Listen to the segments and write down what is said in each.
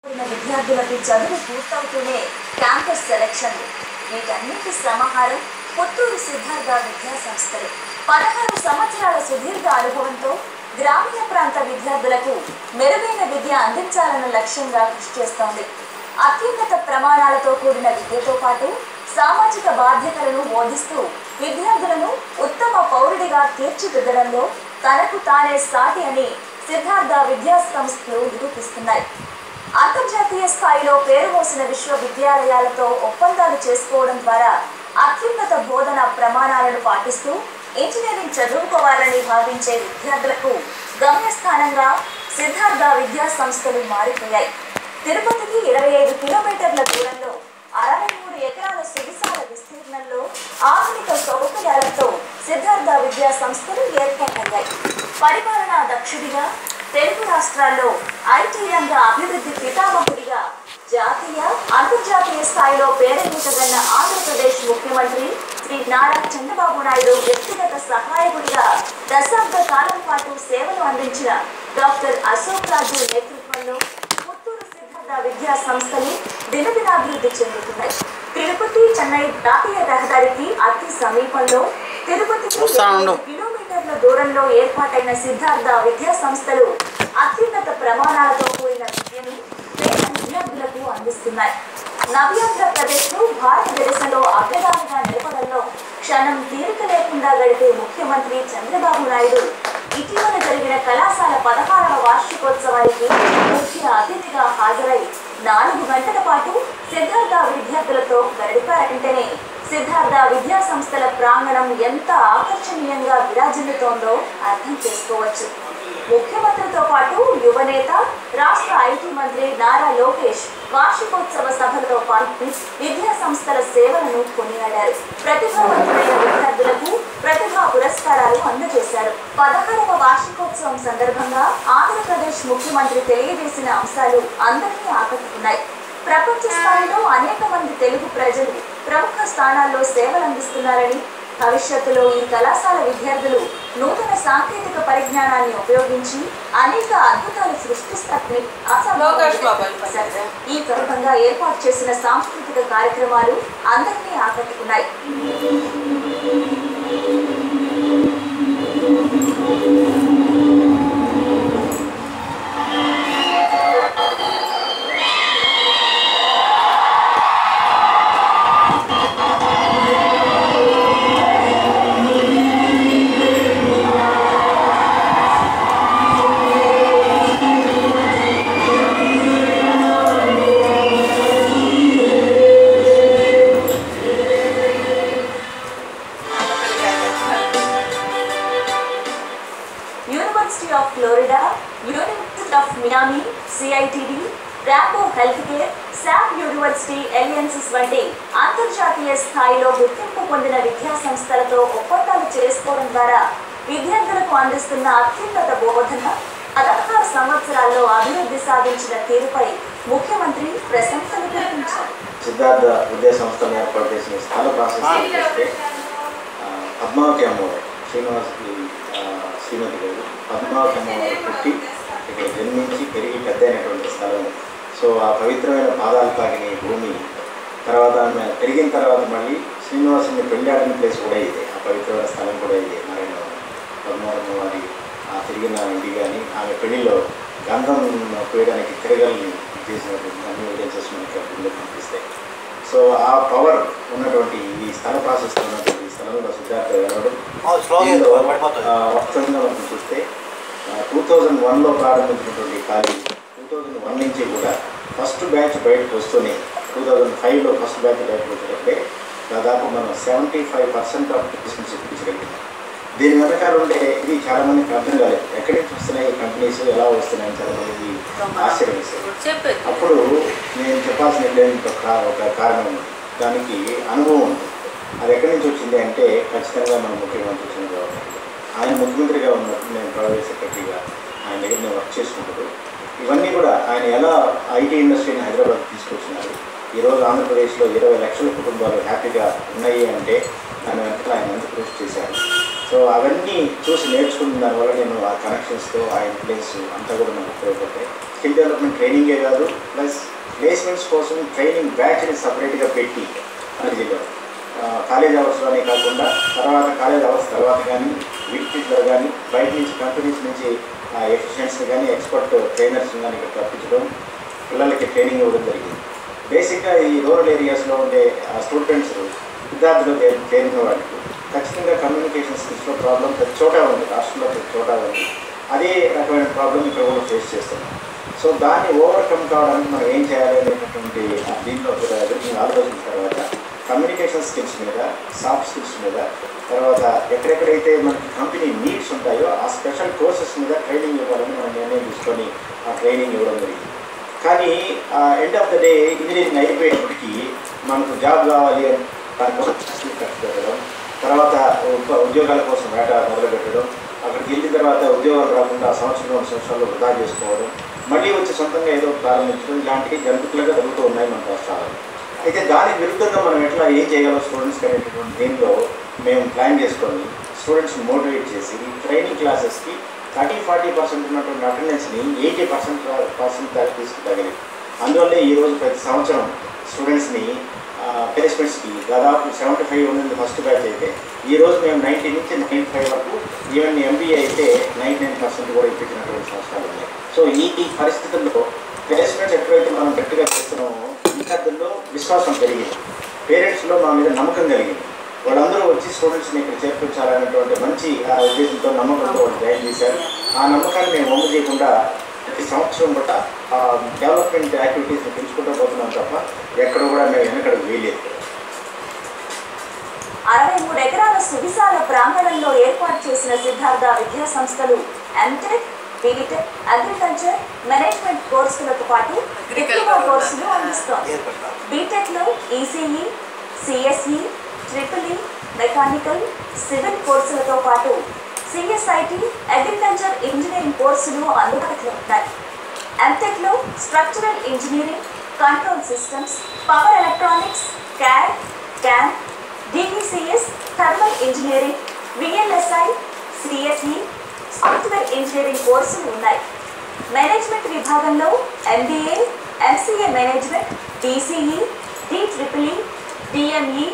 ఉన్న విద్యార్థులకి చదువు పూర్తవుతూనే క్యాంపస్ సెలక్షన్లు వీటన్నిటి సమాహారం పుత్తూరు సిద్ధార్థ విద్యా సంస్థలు పదహారు సంవత్సరాల సుదీర్ఘ అనుభవంతో గ్రామీణ ప్రాంత విద్యార్థులకు మెరుగైన విద్య అందించాలన్న లక్ష్యంగా కృషి చేస్తోంది అత్యున్నత ప్రమాణాలతో కూడిన విద్యతో పాటు సామాజిక బాధ్యతలను బోధిస్తూ విద్యార్థులను ఉత్తమ పౌరుడిగా తీర్చిదిద్దడంలో తనకు తానే సాటి అని సిద్ధార్థ విద్యా సంస్థలు నిరూపిస్తున్నాయి అంతర్జాతీయ స్థాయిలో పేరు మోసిన విశ్వవిద్యాలయాలతో ఒప్పందాలు చేసుకోవడం ద్వారా అత్యున్నత బోధన ప్రమాణాలను పాటిస్తూ ఇంజనీరింగ్ చదువుకోవాలని భావించే విద్యార్థులకు గమ్యస్థానంగా సిద్ధార్థ విద్యా సంస్థలు మారిపోయాయి తిరుపతికి ఇరవై ఐదు కిలోమీటర్ల దూరంలో అరవై మూడు ఎకరాల సువిశాల విస్తీర్ణంలో ఆధునిక సౌకర్యాలతో సిద్ధార్థ విద్యా సంస్థలు ఏర్పాటయ్యాయి పరిపాలనా దక్షుడిగా తెలుగు రాష్ట్రాల్లో ఐటీ రంగ అభివృద్ధి పితామహుడిగా జాతీయ అంతర్జాతీయ స్థాయిలో పేరెన్నికగన్న ఆంధ్రప్రదేశ్ ముఖ్యమంత్రి శ్రీ నారా చంద్రబాబు నాయుడు వ్యక్తిగత సహాయకుడిగా దశాబ్ద కాలం పాటు సేవలు అందించిన డాక్టర్ అశోక్ రాజు నేతృత్వంలో పుత్తూరు సిద్ధార్థ విద్యా సంస్థలు దినదినాభివృద్ధి చెందుతున్నాయి తిరుపతి చెన్నై జాతీయ రహదారికి అతి సమీపంలో తిరుపతికి వస్తానుండు. ఇరవై కిలోమీటర్ల దూరంలో ఏర్పాటైన సిద్ధార్థ విద్యా సంస్థలు అత్యున్నత ప్రమాణాలతో కూడిన విద్యను పేద విద్యార్థులకు అందిస్తున్నాయి నవ్యాంధ్రప్రదేశ్ ను భారతదేశంలో అగ్రగామిగా నిలపడంలో క్షణం తీరిక లేకుండా గడిపే ముఖ్యమంత్రి చంద్రబాబు నాయుడు ఇటీవల జరిగిన కళాశాల పదహారవ వార్షికోత్సవానికి ముఖ్య అతిథిగా హాజరై నాలుగు గంటల పాటు సిద్ధార్థ విద్యార్థులతో గడిపారంటేనే సిద్ధార్థ విద్యా సంస్థల ప్రాంగణం ఎంత ఆకర్షణీయంగా విరాజిల్లుతోందో అర్థం చేసుకోవచ్చు ముఖ్యమంత్రితో పాటు యువనేత రాష్ట్ర ఐటీ మంత్రి నారా లోకేష్ వార్షికోత్సవ సభలో పాల్గొని విద్యా సంస్థల సేవలను కొనియాడారు ప్రతిభావంతులైన విద్యార్థులకు ప్రతిభా పురస్కారాలు అందజేశారు పదహారవ వార్షికోత్సవం సందర్భంగా ఆంధ్రప్రదేశ్ ముఖ్యమంత్రి తెలియజేసిన అంశాలు అందరినీ ఆకట్టుకున్నాయి ప్రపంచ స్థాయిలో అనేక మంది తెలుగు ప్రజలు ప్రముఖ స్థానాల్లో సేవలందిస్తున్నారని భవిష్యత్తులో ఈ కళాశాల విద్యార్థులు నూతన సాంకేతిక పరిజ్ఞానాన్ని ఉపయోగించి అనేక అద్భుతాలు సృష్టిస్తారని ఆశాభావం లోకేష్ బాబాయ్. వ్యక్తం చేశారు. ఈ సందర్భంగా ఏర్పాటు చేసిన సాంస్కృతిక కార్యక్రమాలు అందరినీ ఆకట్టుకున్నాయి university of Florida university of Miami C I T D Rambo health care SAP university alliances వంటి అంతర్జాతీయ స్థాయిలో గుర్తింపు పొందిన విద్యా సంస్థలతో ఒప్పందాలు చేసుకోవడం ద్వారా విద్యార్థులకు అందిస్తున్న అత్యున్నత బోధన పదహారు సంవత్సరాల్లో అభివృద్ధి సాధించిన తీరుపై ముఖ్యమంత్రి ప్రశంసలు కురిపించారు సిద్ధార్థ విద్యా సంస్థను ఏర్పాటు చేసిన స్థల ప్రాసెస్ చూస్తే ఆ, పద్మావతి అమ్మవారు శ్రీనివాసకి ఆ, శ్రీమతి గారు పద్మావతి అమ్మవారు పుట్టి ఇక్కడ జన్మించి పెరిగి పెద్ద అయినటువంటి స్థలం సో ఆ పవిత్రమైన పాదాలు తాకిన ఈ భూమి తర్వాత ఆమె పెరిగిన తర్వాత మళ్ళీ శ్రీనివాసుని పెళ్ళాడిన ప్లేస్ కూడా ఇదే ఆ పవిత్రమైన స్థలం కూడా ఇదే నారాయణ పద్మావతి అమ్మవారి ఆ తిరిగిన ఇది కానీ ఆమె పెళ్లిలో గంధం పోయడానికి తిరగల్ని చేసినటువంటి అన్ని ఎవిడెన్సెస్ మనకి అప్పుడు కనిపిస్తాయి సో ఆ పవర్ ఉన్నటువంటి ఈ స్థల ప్రాసెస్ ఉన్నటువంటి ఈ స్థలంలో సిద్ధార్థ వెళ్ళడం దీనిలో, ఆ, మొత్తంగా మనం చూస్తే టూ థౌజండ్ వన్లో ప్రారంభించినటువంటి కాలేజ్ టూ థౌజండ్ వన్ నుంచి కూడా ఫస్ట్ బ్యాచ్ బయటకు వస్తూనే టూ థౌజండ్ ఫైవ్లో ఫస్ట్ బ్యాచ్ బయటకు వచ్చేటప్పుడే దాదాపు మనం seventy five percent of business ఇప్పించగలిగాం దీని వెనకాల ఉండే ఇది చాలా మందికి అర్థం కాలేదు ఎక్కడి నుంచి వస్తున్నాయి ఈ కంపెనీస్ ఎలా వస్తున్నాయని చాలా మందికి ఆశ్చర్యవేశారు చెప్పేది అప్పుడు నేను చెప్పాల్సిన ఏంటంటే ఒక కా- ఒక కారణం ఉంది దానికి అనుభవం ఉంది అది ఎక్కడి నుంచి వచ్చింది అంటే ఖచ్చితంగా మన ముఖ్యమంత్రి చంద్రబాబు నాయుడు. ఆయన ముఖ్యమంత్రిగా ఉన్నప్పుడు నేను ప్రైవేట్ సెక్రటరీగా ఆయన దగ్గర నేను వర్క్ చేసుకుంటూ ఇవన్నీ కూడా ఆయన ఎలా ఐటీ ఇండస్ట్రీని హైదరాబాద్ తీసుకొచ్చినారు ఈరోజు ఆంధ్రప్రదేశ్లో ఇరవై లక్షల కుటుంబాలు హ్యాపీగా ఉన్నాయి అంటే దాని వెంట ఆయన ఎంత కృషి చేశారు సో సో అవన్నీ చూసి నేర్చుకున్న దానివల్ల నేను ఆ కనెక్షన్స్తో ఆ ఇన్ఫ్లుయెన్స్ అంతా కూడా నాకు ఉపయోగపడతాయి స్కిల్ డెవలప్మెంట్ ట్రైనింగే కాదు ప్లస్ ప్లేస్మెంట్స్ కోసం ట్రైనింగ్ బ్యాచ్ని సపరేట్గా పెట్టి అని చెప్పారు కాలేజ్ అవర్స్లోనే కాకుండా తర్వాత కాలేజ్ అవర్స్ తర్వాత కానీ వీక్లో కానీ బయట నుంచి కంపెనీస్ నుంచి ఎఫిషియన్స్ని కానీ ఎక్స్పర్ట్ ట్రైనర్స్ని కానీ ఇక్కడ రప్పించడం పిల్లలకి ట్రైనింగ్ ఇవ్వడం జరిగింది బేసిక్గా ఈ రూరల్ ఏరియాస్లో ఉండే స్టూడెంట్స్ విద్యార్థులు చే- చేరిన వాళ్ళకి ఖచ్చితంగా కమ్యూనికేషన్ స్కిల్స్లో ప్రాబ్లం ప్రతి చోట ఉంది రాష్ట్రంలో ప్రతి చోట ఉంది అదే రకమైన ప్రాబ్లం ఇక్కడ కూడా ఫేస్ చేస్తున్నాం సో దాన్ని ఓవర్కమ్ కావడానికి మనం ఏం చేయాలి అనేటటువంటి ఆ దీంట్లో కూడా నేను ఆలోచించిన తర్వాత కమ్యూనికేషన్ స్కిల్స్ మీద సాఫ్ట్ స్కిల్స్ మీద తర్వాత ఎక్కడెక్కడైతే మనకి కంపెనీ నీడ్స్ ఉంటాయో ఆ స్పెషల్ కోర్సెస్ మీద ట్రైనింగ్ ఇవ్వాలని మనం నిర్ణయం తీసుకొని ఆ ట్రైనింగ్ ఇవ్వడం జరిగింది కానీ end of the day engineering అయిపోయేటప్పటికి మనకు జాబ్ కావాలి అని దానికోసం ఖర్చు పెట్టడం తర్వాత ఉద్య- ఉద్యోగాల కోసం వేట మొదలు పెట్టడం అక్కడికి వెళ్ళిన తర్వాత ఉద్యోగాలు రాకుండా ఆ సంవత్సరం రెండు సంవత్సరాలు వృధా చేసుకోవడం మళ్ళీ వచ్చి సొంతంగా ఏదో ప్రారంభించడం ఇలాంటివి జంతుకులుగా జరుగుతూ ఉన్నాయి మన రాష్ట్రాల్లో అయితే దానికి విరుద్ధంగా మనం ఎట్లా ఏం చేయగలం స్టూడెంట్స్కి అనేటటువంటి దీనిలో మేము ప్లాన్ చేసుకొని స్టూడెంట్స్ని మోటివేట్ చేసి ట్రైనింగ్ క్లాసెస్కి థర్టీ ఫార్టీ పర్సెంట్ ఉన్నటువంటి అటెండెన్స్ని ఎయిటీ పర్సెంట్ పర్సెంట్ దాకా తీసుకురాగలిగి అందువల్లే ఈరోజు ప్రతి సంవత్సరం స్టూడెంట్స్ని ప్లేస్మెంట్స్కి దాదాపు సెవెంటీ ఫైవ్ ఉన్నది ఫస్ట్ బ్యాచ్ అయితే ఈ రోజు మేము నైంటీ నుంచి నైంటీ ఫైవ్ వరకు ఈవెన్ ఎంబీఏ అయితే నైంటీ నైన్ పర్సెంట్ కూడా ఇప్పించినటువంటి సంవత్సరాలు ఉన్నాయి సో ఈ ఈ పరిస్థితుల్లో ప్లేస్మెంట్స్ ఎప్పుడైతే మనం గట్టిగా చేస్తున్నామో విద్యార్థుల్లో విశ్వాసం పెరిగింది పేరెంట్స్లో మా మీద నమ్మకం కలిగింది వాళ్ళందరూ వచ్చి స్టూడెంట్స్ని ఇక్కడ చేర్పించాలనేటువంటి మంచి ఆ ఉద్దేశంతో నమ్మకంతో వాళ్ళు జాయిన్ చేశారు ఆ నమ్మకాన్ని మేము వమ్ము చేయకుండా ప్రతి సంవత్సరం కూడా ఆ డెవలప్మెంట్ యాక్టివిటీస్ని పెంచుకుంటూ పోతున్నాం తప్ప ఎక్కడ కూడా మేము వెనకడకు వేయలేదు అరవై మూడు ఎకరాల సువిశాల ప్రాంగణంలో ఏర్పాటు చేసిన సిద్ధార్థ విద్యా సంస్థలు ఎంటెక్ బీటెక్ అగ్రికల్చర్ మేనేజ్మెంట్ కోర్సులతో పాటు డిప్లొమా కోర్సులు అందిస్తోంది బీటెక్ లో ECE CSE triple E mechanical civil కోర్సులతో పాటు సిఎస్ఐటి అగ్రికల్చర్ ఇంజనీరింగ్ కోర్సులు అందుబాటులో ఉన్నాయి ఎంటెక్ లో structural engineering control systems power electronics CAD cam DECS thermal engineering VLSI CSE software engineering కోర్సులు ఉన్నాయి మేనేజ్మెంట్ విభాగంలో MBA MCA management DCE D triple E DME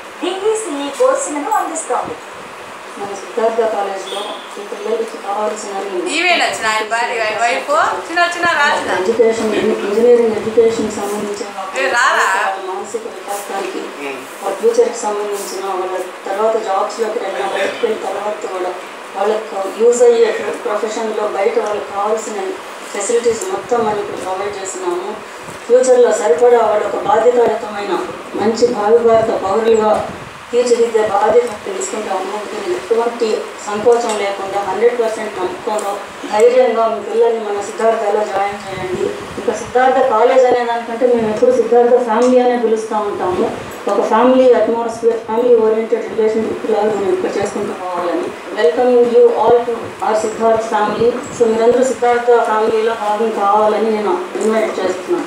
DECE కోర్సులను అందిస్తోంది మన సిద్ధార్థ కాలేజ్లో ఈ పిల్లలకి కావాల్సిన ఈవెన్ వచ్చిన ఆయన భార్య ఆయన వైఫ్ చిన్న చిన్న రాసిన ఎడ్యుకేషన్ ఇంజనీరింగ్ ఎడ్యుకేషన్ సంబంధించిన ఏ రారా? వాళ్ళ మానసిక వికాసానికి వాళ్ళ ఫ్యూచర్కి సంబంధించిన వాళ్ళ తర్వాత జాబ్స్లోకి వెళ్ళిన బయటకు వెళ్ళిన తర్వాత కూడా వాళ్ళకి యూజ్ అయ్యే ప్రొఫెషన్లో బయట వాళ్ళకి కావాల్సిన ఫెసిలిటీస్ మొత్తం మనం ఇప్పుడు ప్రొవైడ్ చేస్తున్నాము ఫ్యూచర్లో సరిపడా వాళ్ళ ఒక బాధ్యతాయుతమైన మంచి భావి భారత పౌరులుగా తీర్చిదిద్దే బాధ్యత తీసుకుంటాము మీరు ఎటువంటి సంకోచం లేకుండా హండ్రెడ్ పర్సెంట్ నమ్మకంలో ధైర్యంగా మీ పిల్లల్ని మన సిద్ధార్థలో జాయిన్ చేయండి ఇక సిద్ధార్థ కాలేజ్ అనే దానికంటే మేము ఎప్పుడు సిద్ధార్థ ఫ్యామిలీ అనే పిలుస్తూ ఉంటాము ఒక family atmosphere family oriented relationship లాగా మనం ఇక్కడ చేసుకుంటూ పోవాలని welcoming you all to our Siddharth family so మీరందరూ సిద్ధార్థ ఫ్యామిలీలో భాగం కావాలని నేను ఇన్వైట్ చేస్తున్నాను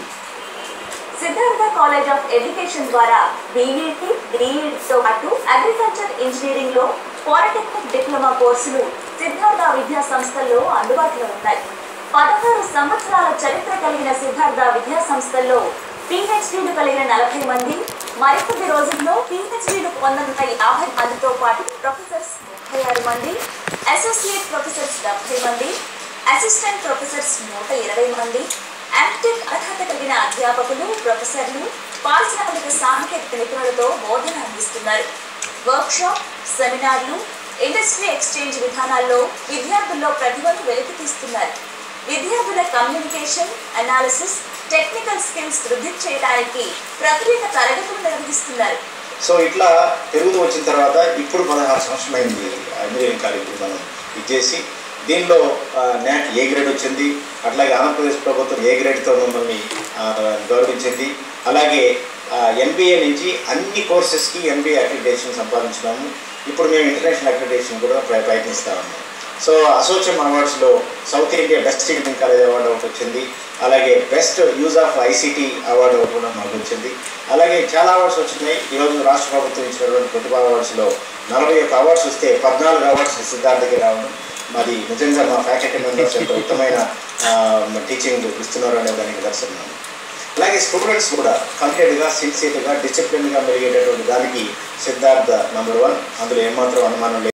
సిద్ధార్థ కాలేజ్ ఆఫ్ ఎడ్యుకేషన్ ద్వారా బీఈటీ డిఈడితో పాటు అగ్రికల్చర్ ఇంజనీరింగ్ లో పాలిటెక్నిక్ డిప్లొమా కోర్సులు సిద్ధార్థ విద్యా సంస్థల్లో అందుబాటులో ఉన్నాయి పదహారు సంవత్సరాల చరిత్ర కలిగిన సిద్ధార్థ విద్యా సంస్థల్లో పిహెచ్డీలు కలిగిన నలభై మంది మరికొద్ది రోజుల్లో పిహెచ్డీలు పొందనున్న యాభై మందితో పాటు ప్రొఫెసర్స్ ముప్పై ఆరు మంది అసోసియేట్ ప్రొఫెసర్స్ డెబ్బై మంది అసిస్టెంట్ ప్రొఫెసర్స్ నూట ఇరవై మంది ఎంటెక్ అర్హత కలిగిన అధ్యాపకులు ప్రొఫెసర్లు పారిశ్రామిక సాంకేతిక నిపుణులతో బోధన అందిస్తున్నారు వర్క్షాప్ సెమినార్లు ఇండస్ట్రీ ఎక్స్చేంజ్ విధానాల్లో విద్యార్థుల్లో ప్రతిభను వెలికితీస్తున్నారు విద్యార్థుల కమ్యూనికేషన్ అనాలిసిస్ టెక్నికల్ స్కిల్స్ వృద్ధి చేయడానికి ప్రత్యేక తరగతులు నిర్వహిస్తున్నారు సో ఇట్లా పెరుగుతూ వచ్చిన తర్వాత ఇప్పుడు పదహారు సంవత్సరమైంది ఆ ఇంజనీరింగ్ కాలేజ్ మనం ఇచ్చేసి దీనిలో న్యాక్ ఏ గ్రేడ్ వచ్చింది అట్లాగే ఆంధ్రప్రదేశ్ ప్రభుత్వం ఏ గ్రేడ్తో మమ్మల్ని ఆ, గౌరవించింది అలాగే ఎంబీఏ నుంచి అన్ని కోర్సెస్కి ఎంబీఏ అక్రిడేషన్ సంపాదించినాము ఇప్పుడు మేము ఇంటర్నేషనల్ అక్రిడేషన్ కూడా ప్ర- ప్రయత్నిస్తా ఉన్నాం సో అసోచం అవార్డ్స్లో South India best engineering college award ఒకటి వచ్చింది అలాగే best use of ICT award ఒకటి కూడా మాకు వచ్చింది అలాగే చాలా అవార్డ్స్ వచ్చినాయి ఈరోజు రాష్ట్ర ప్రభుత్వం ఇచ్చినటువంటి ప్రతిభా అవార్డ్స్లో నలభై ఒక్క అవార్డ్స్ వస్తే పద్నాలుగు అవార్డ్స్ సిద్ధార్థకి రావడం మాది నిజంగా మా ఫ్యాకల్టీ మెంబర్స్ ఎంత ఉత్తమైన టీచింగ్ ఇస్తున్నారు అనే దానికి దర్శనం అలాగే స్టూడెంట్స్ కూడా కంప్లీట్గా సిన్సియర్గా డిసిప్లిన్గా మెరిగేటటువంటి దానికి సిద్ధార్థ నంబర్ వన్ అందులో ఏమాత్రం అనుమానం లేదు